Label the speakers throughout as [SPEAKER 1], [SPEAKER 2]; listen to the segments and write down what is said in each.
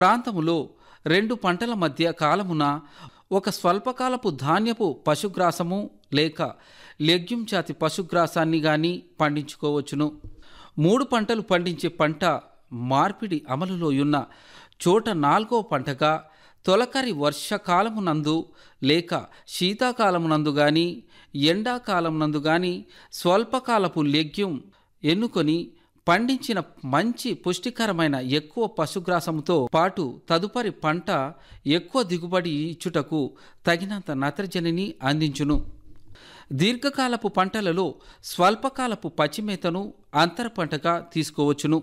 [SPEAKER 1] ప్రాంతములో రెండు పంటల మధ్య కాలమున ఒక స్వల్పకాలపు ధాన్యపు పశుగ్రాసము లేక లెగ్యూమ్ జాతి పశుగ్రాసాన్ని గాని పండించుకోవచ్చును మూడు పంటలు పండించే పంట మార్పిడి అమలులో ఉన్న చోట నాలుగో పంటగా తొలకరి వర్షకాలమునందు లేక శీతాకాలమునందు గాని ఎండాకాలమునందు గాని స్వల్పకాలపు లెగ్యూమ్ ఎన్నుకొని పండించిన మంచి పుష్టికరమైన ఎక్కువ పశుగ్రాసంతో పాటు తదుపరి పంట ఎక్కువ దిగుబడి ఇచ్చుటకు తగినంత నత్రజనిని అందించును దీర్ఘకాలపు పంటలలో స్వల్పకాలపు పచ్చిమేతను అంతర పంటగా తీసుకోవచ్చును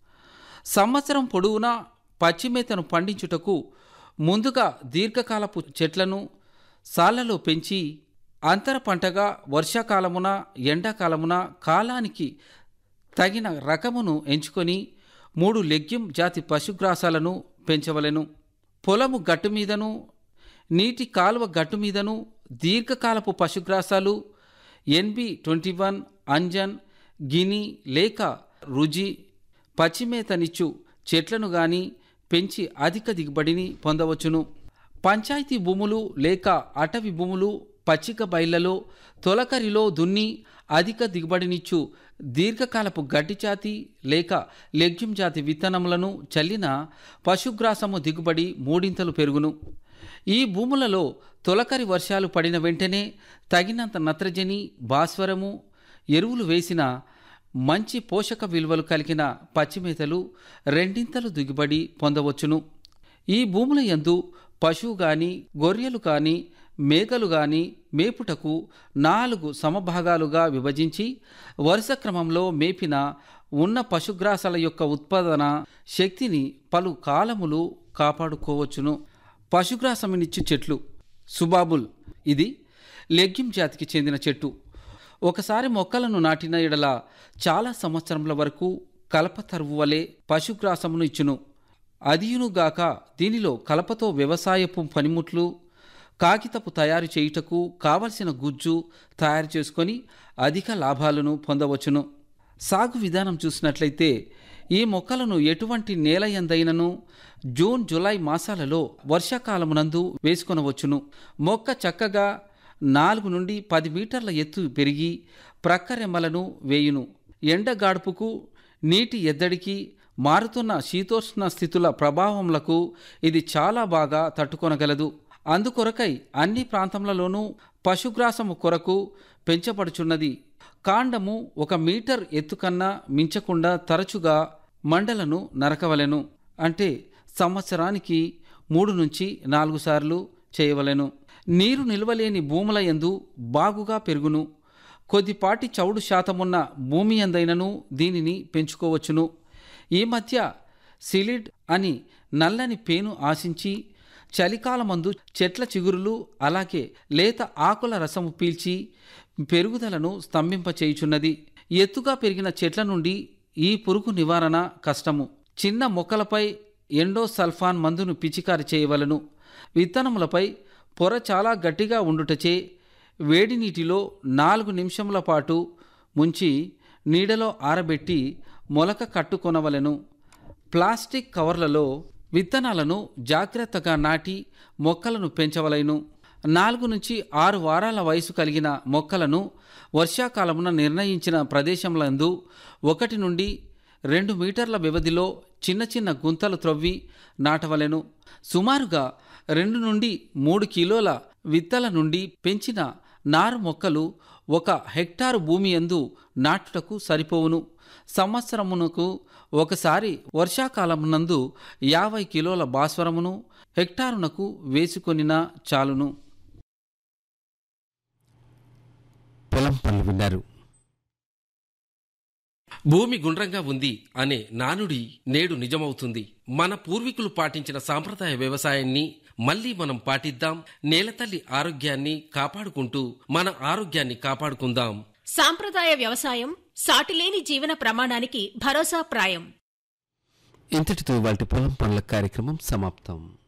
[SPEAKER 1] సంవత్సరం పొడవునా పచ్చిమేతను పండించుటకు ముందుగా దీర్ఘకాలపు చెట్లను సాళ్లలో పెంచి అంతర పంటగా వర్షాకాలమున ఎండాకాలమున కాలానికి తగిన రకమును ఎంచుకొని మూడు లెగ్యూమ్ జాతి పశుగ్రాసాలను పెంచవలెను పొలము గట్టు మీదను నీటి కాలువ గట్టు మీదను దీర్ఘకాలపు పశుగ్రాసాలు ఎన్బి ట్వంటీ వన్ అంజన్ గిని లేక రుజి పచ్చిమేతనిచ్చు చెట్లను గాని పెంచి అధిక దిగుబడిని పొందవచ్చును పంచాయతీ భూములు లేక అటవీ భూములు పచ్చిక బయళ్లలో తొలకరిలో దున్ని అధిక దిగుబడినిచ్చు దీర్ఘకాలపు గడ్డి జాతి లేక లెగ్యూమ్ జాతి విత్తనములను చల్లిన పశుగ్రాసము దిగుబడి మూడింతలు పెరుగును ఈ భూములలో తొలకరి వర్షాలు పడిన వెంటనే తగినంత నత్రజని భాస్వరము ఎరువులు వేసిన మంచి పోషక విలువలు కలిగిన పచ్చిమేతలు రెండింతలు దిగుబడి పొందవచ్చును ఈ భూముల యందు పశువు గాని గొర్రెలు కాని మేకలు గాని మేపుటకు నాలుగు సమభాగాలుగా విభజించి వరుస క్రమంలో మేపిన ఉన్న పశుగ్రాసాల యొక్క ఉత్పాదన శక్తిని పలు కాలములు కాపాడుకోవచ్చును పశుగ్రాసమునిచ్చు చెట్లు సుబాబుల్ ఇది లెగ్యూమ్ జాతికి చెందిన చెట్టు ఒకసారి మొక్కలను నాటిన ఎడల చాలా సంవత్సరముల వరకు కలపతరువు వలె పశుగ్రాసమును ఇచ్చును అదియునుగాక దీనిలో కలపతో వ్యవసాయపు పనిముట్లు కాగితపు తయారు చేయుటకు కావలసిన గుజ్జు తయారు చేసుకొని అధిక లాభాలను పొందవచ్చును సాగు విధానం చూసినట్లయితే ఈ మొక్కలను ఎటువంటి నేల ఎందైనను జూన్ జూలై మాసాలలో వర్షాకాలమునందు వేసుకొనవచ్చును మొక్క చక్కగా నాలుగు నుండి పది మీటర్ల ఎత్తు పెరిగి ప్రక్కరెమ్మలను వేయును ఎండగాడుపుకు నీటి ఎద్దడికి మారుతున్న శీతోష్ణ స్థితుల ప్రభావములకు ఇది చాలా బాగా తట్టుకొనగలదు అందుకొరకై అన్ని ప్రాంతములలోనూ పశుగ్రాసము కొరకు పెంచబడుచున్నది కాండము ఒక మీటర్ ఎత్తుకన్నా మించకుండా తరచుగా మండలను నరకవలెను అంటే సంవత్సరానికి మూడు నుంచి నాలుగు సార్లు చేయవలెను నీరు నిల్వలేని భూముల యందు బాగుగా పెరుగును కొద్దిపాటి చౌడు శాతమున్న భూమి ఎందైనను దీనిని పెంచుకోవచ్చును ఈ మధ్య సిలిడ్ అని నల్లని పేను ఆశించి చలికాలమందు చెట్ల చిగురులు అలాగే లేత ఆకుల రసము పీల్చి పెరుగుదలను స్తంభింపచేయుచున్నది ఎత్తుగా పెరిగిన చెట్ల నుండి ఈ పురుగు నివారణ కష్టము చిన్న మొక్కలపై ఎండోసల్ఫాన్ మందును పిచికారి చేయవలను విత్తనములపై పొర చాలా గట్టిగా ఉండుటచే వేడి నీటిలో నాలుగు నిమిషముల పాటు ముంచి నీడలో ఆరబెట్టి మొలక కట్టుకొనవలెను ప్లాస్టిక్ కవర్లలో విత్తనాలను జాగ్రత్తగా నాటి మొక్కలను పెంచవలెను నాలుగు నుంచి ఆరు వారాల వయసు కలిగిన మొక్కలను వర్షాకాలమున నిర్ణయించిన ప్రదేశములందు ఒకటి నుండి రెండు మీటర్ల వ్యవధిలో చిన్న చిన్న గుంతలు త్రవ్వి నాటవలెను సుమారుగా రెండు నుండి మూడు కిలోల విత్తల నుండి పెంచిన నారు మొక్కలు ఒక హెక్టారు భూమి ఎందు నాటుటకు సరిపోవును సంవత్సరమునకు ఒకసారి వర్షాకాలమునందు యాభై కిలోల భాస్వరమును హెక్టారునకు వేసుకొనినా చాలును
[SPEAKER 2] పొలం పనులు విన్నారు
[SPEAKER 3] భూమి గుండ్రంగా ఉంది అనే నానుడి నేడు నిజమవుతుంది మన పూర్వీకులు పాటించిన సాంప్రదాయ వ్యవసాయాన్ని మళ్ళీ మనం పాటిద్దాం నేలతల్లి ఆరోగ్యాన్ని కాపాడుకుంటూ మన ఆరోగ్యాన్ని కాపాడుకుందాం
[SPEAKER 4] సాంప్రదాయ వ్యవసాయం సాటిలేని జీవన ప్రమాణానికి భరోసా ప్రాయం
[SPEAKER 2] ఇంతటితో వాటి పొలం పనుల కార్యక్రమం సమాప్తం